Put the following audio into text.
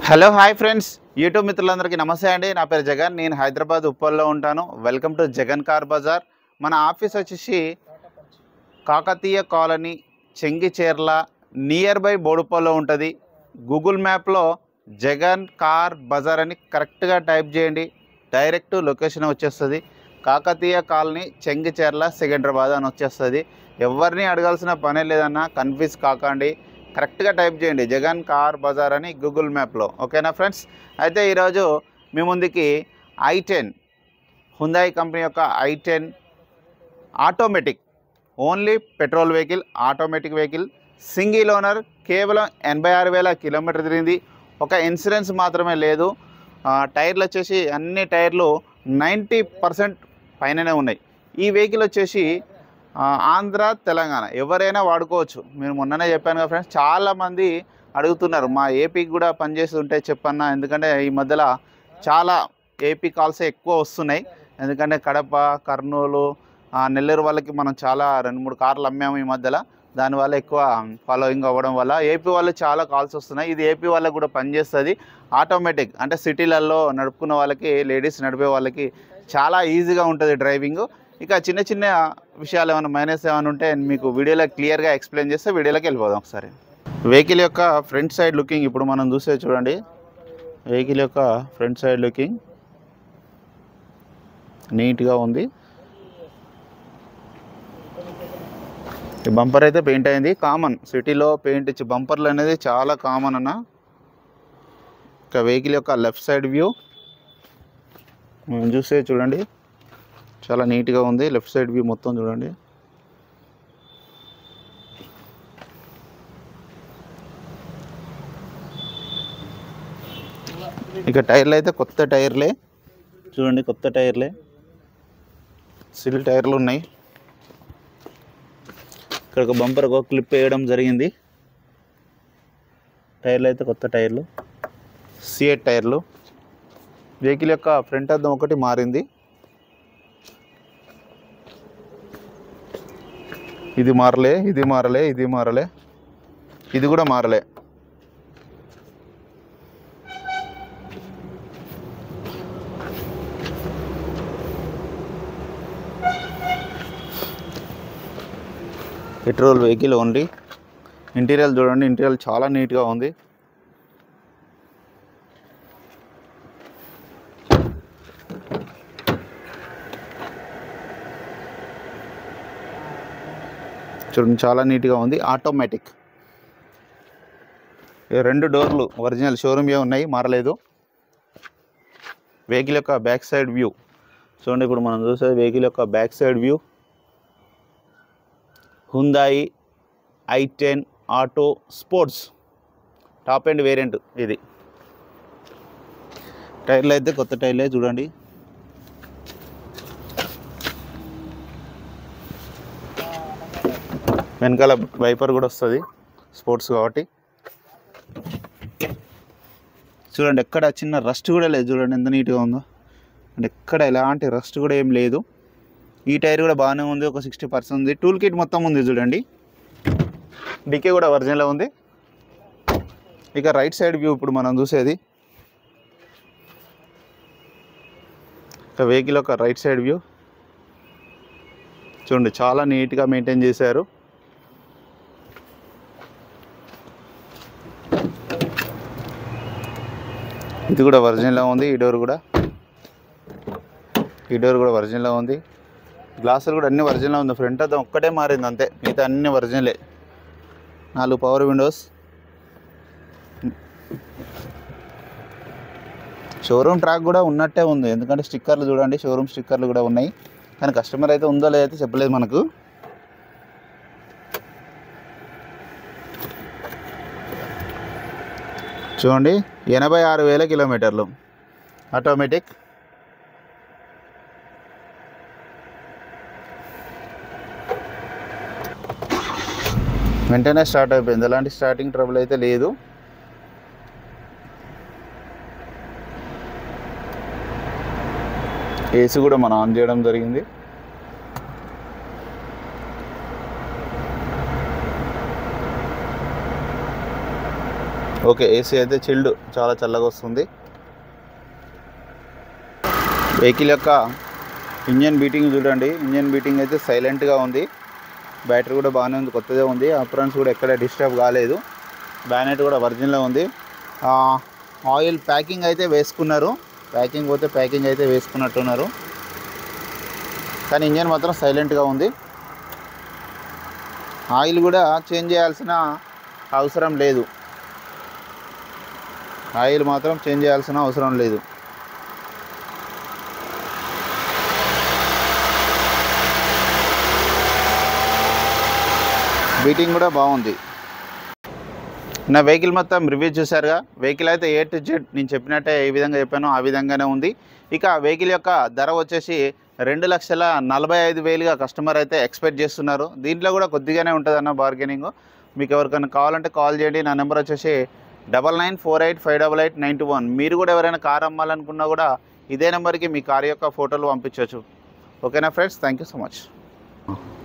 hello hi friends YouTube మిత్రులందరికీ నమస్తే అండి నా పేరు జగన్ నేను హైదరాబాద్ ఉప్పల్లో ఉంటాను welcome to Jagan car Bazar మన ఆఫీస్ వచ్చేసి Kakatiya colony Chengicherla nearby బోడుపల్లో ఉంటుంది గూగుల్ మ్యాప్లో జగన్ కార్ బజార్ అని కరెక్ట్గా టైప్ చేయండి డైరెక్ట్ లొకేషన్ వచ్చేస్తుంది కాకతీయ కాలనీ చెంగిచేర్ల సికింద్రాబాద్ అని వచ్చేస్తుంది ఎవరిని అడగాల్సిన పనే లేదన్నా కన్ఫ్యూజ్ కాకండి కరెక్ట్గా టైప్ చేయండి జగన్ కార్ బజార్ అని గూగుల్ మ్యాప్లో ఓకేనా ఫ్రెండ్స్ అయితే ఈరోజు మీ ముందుకి ఐ టెన్ హుందాయి కంపెనీ యొక్క I ten automatic only petrol vehicle automatic vehicle single owner కేవలం ఎనభై ఆరు వేల కిలోమీటర్ తిరిగింది ఒక ఇన్సూరెన్స్ మాత్రమే లేదు ఆ, టైర్లు వచ్చేసి అన్ని టైర్లు నైంటీ పర్సెంట్ పైననే ఉన్నాయి ఈ వెహికల్ వచ్చేసి ఆ, ఆంధ్ర తెలంగాణ ఎవరైనా వాడుకోవచ్చు మీరు మొన్ననే చెప్పాను కదా ఫ్రెండ్స్ చాలామంది అడుగుతున్నారు మా ఏపీకి కూడా పనిచేసి ఉంటే చెప్పన్నా ఎందుకంటే ఈ మధ్యలో చాలా ఏపీ కాల్స్ ఎక్కువ వస్తున్నాయి ఎందుకంటే కడప కర్నూలు ఆ, నెల్లూరు వాళ్ళకి మనం చాలా రెండు మూడు కార్లు అమ్మాము ఈ మధ్యలో దానివల్ల ఎక్కువ ఫాలోయింగ్ అవ్వడం వల్ల ఏపీ వాళ్ళు చాలా కాల్స్ వస్తున్నాయి ఇది ఏపీ వాళ్ళకి కూడా పనిచేస్తుంది ఆటోమేటిక్ అంటే సిటీలలో నడుపుకున్న వాళ్ళకి లేడీస్ నడిపే వాళ్ళకి చాలా ఈజీగా ఉంటుంది డ్రైవింగ్ ఇక చిన్న చిన్న విషయాలు ఏమైనా మైనస్ ఏమైనా ఉంటే మీకు వీడియోలో క్లియర్గా ఎక్స్ప్లెయిన్ చేస్తే వీడియోలోకి వెళ్ళిపోదాం ఒకసారి వెహికల్ యొక్క ఫ్రంట్ సైడ్ లుకింగ్ ఇప్పుడు మనం చూసే చూడండి వెహికల్ యొక్క ఫ్రంట్ సైడ్ లుకింగ్ నీట్గా ఉంది ఈ బంపర్ అయితే పెయింట్ అయింది కామన్ సిటీలో పెయింట్ ఇచ్చి బంపర్లు అనేది చాలా కామన్ అన్న ఇక వెహికల్ యొక్క లెఫ్ట్ సైడ్ వ్యూ మనం చూస్తే చూడండి చాలా నీట్గా ఉంది లెఫ్ట్ సైడ్ వ్యూ మొత్తం చూడండి ఇక టైర్లు అయితే కొత్త టైర్లే చూడండి కొత్త టైర్లే సిల్ టైర్లు ఉన్నాయి ఇక్కడ ఒక బంపర్ ఒక క్లిప్ వేయడం జరిగింది టైర్లు అయితే కొత్త టైర్లు సిఎట్ టైర్లు వెహికల్ యొక్క ఫ్రంట్ అద్దం ఒకటి మారింది ఇది మారలే ఇది మారలే ఇది మారలే ఇది కూడా మారలే పెట్రోల్ వెహికల్ ఓన్లీ ఇంటీరియర్ చూడండి ఇంటీరియర్ చాలా నీట్గా ఉంది చూడండి చాలా నీట్గా ఉంది ఆటోమేటిక్ ఈ రెండు డోర్లు ఒరిజినల్ షోరూమ్ ఏ ఉన్నాయి మారలేదు వెహికల్ యొక్క బ్యాక్ సైడ్ వ్యూ చూడండి ఇప్పుడు మనం చూసే వెహికల్ యొక్క back side view Hyundai I ten auto sports top and variant ఇది టైర్లు అయితే కొత్త టైర్లే చూడండి వెనకాల వైపర్ కూడా వస్తుంది స్పోర్ట్స్ కాబట్టి చూడండి ఎక్కడ చిన్న రస్ట్ కూడా లేదు చూడండి ఎంత నీట్గా ఉందో అంటే ఎక్కడ ఎలాంటి రస్ట్ కూడా ఏం లేదు ఈ టైర్ కూడా బాగానే ఉంది ఒక సిక్స్టీ పర్సెంట్ ఉంది టూల్ కిట్ మొత్తం ఉంది చూడండి డికే కూడా ఒరిజినల్ ఉంది ఇక రైట్ సైడ్ వ్యూ ఇప్పుడు మనం చూసేది ఇక వెహికల్ ఒక రైట్ సైడ్ వ్యూ చూడండి చాలా నీట్గా మెయింటైన్ చేశారు ఇది కూడా ఒరిజినల్గా ఉంది ఈ డోర్ కూడా ఈ డోర్ కూడా ఒరిజినల్గా ఉంది గ్లాసులు కూడా అన్ని ఒరిజినల్ ఉంది ఫ్రంట్ అద్దం ఒక్కటే మారింది అంతే మిగతా అన్ని ఒరిజినలే నాలుగు పవర్ విండోస్ షోరూమ్ ట్రాక్ కూడా ఉన్నట్టే ఉంది ఎందుకంటే స్టిక్కర్లు చూడండి షోరూమ్ స్టిక్కర్లు కూడా ఉన్నాయి కానీ కస్టమర్ అయితే ఉందో లేదైతే చెప్పలేదు మనకు చూడండి ఎనభై ఆరు వేల కిలోమీటర్లు ఆటోమేటిక్ వెంటనే స్టార్ట్ అయిపోయింది ఎలాంటి స్టార్టింగ్ ట్రబుల్ అయితే లేదు ఏసీ కూడా మనం ఆన్ చేయడం జరిగింది ఓకే ఏసీ అయితే చిల్డ్ చాలా చల్లగా వస్తుంది వెహికల్ యొక్క ఇంజన్ బీటింగ్ చూడండి ఇంజన్ బీటింగ్ అయితే సైలెంట్గా ఉంది బ్యాటరీ కూడా బాగానే ఉంది కొత్తదే ఉంది అప్రాన్స్ కూడా ఎక్కడ డిస్టర్బ్ కాలేదు బ్యానెట్ కూడా ఒరిజినల్ ఉంది ఆ, ఆయిల్ ప్యాకింగ్ అయితే వేసుకున్నారు ప్యాకింగ్ పోతే ప్యాకింగ్ అయితే వేసుకున్నట్టున్నారు కానీ ఇంజన్ మాత్రం సైలెంట్గా ఉంది ఆయిల్ కూడా చేంజ్ చేయాల్సిన అవసరం లేదు ఆయిల్ మాత్రం చేంజ్ చేయాల్సిన అవసరం లేదు బీటింగ్ కూడా బాగుంది నా వెహికల్ మొత్తం రివ్యూ చూసారుగా వెహికల్ అయితే ఏ టు జెడ్ నేను చెప్పినట్టే ఏ విధంగా చెప్పానో ఆ విధంగానే ఉంది ఇక వెహికల్ యొక్క ధర వచ్చేసి రెండు లక్షల నలభై ఐదు వేలుగా కస్టమర్ అయితే ఎక్స్పెక్ట్ చేస్తున్నారు దీంట్లో కూడా కొద్దిగానే ఉంటుంది అన్న బార్గెనింగ్ మీకు ఎవరికైనా కావాలంటే కాల్ చేయండి నా నెంబర్ వచ్చేసి double nine four eight five double eight nine two one మీరు కూడా ఎవరైనా కార్ అమ్మాలనుకున్నా కూడా ఇదే నెంబర్కి మీ కార్ యొక్క ఫోటోలు పంపించవచ్చు ఓకేనా friends thank you so much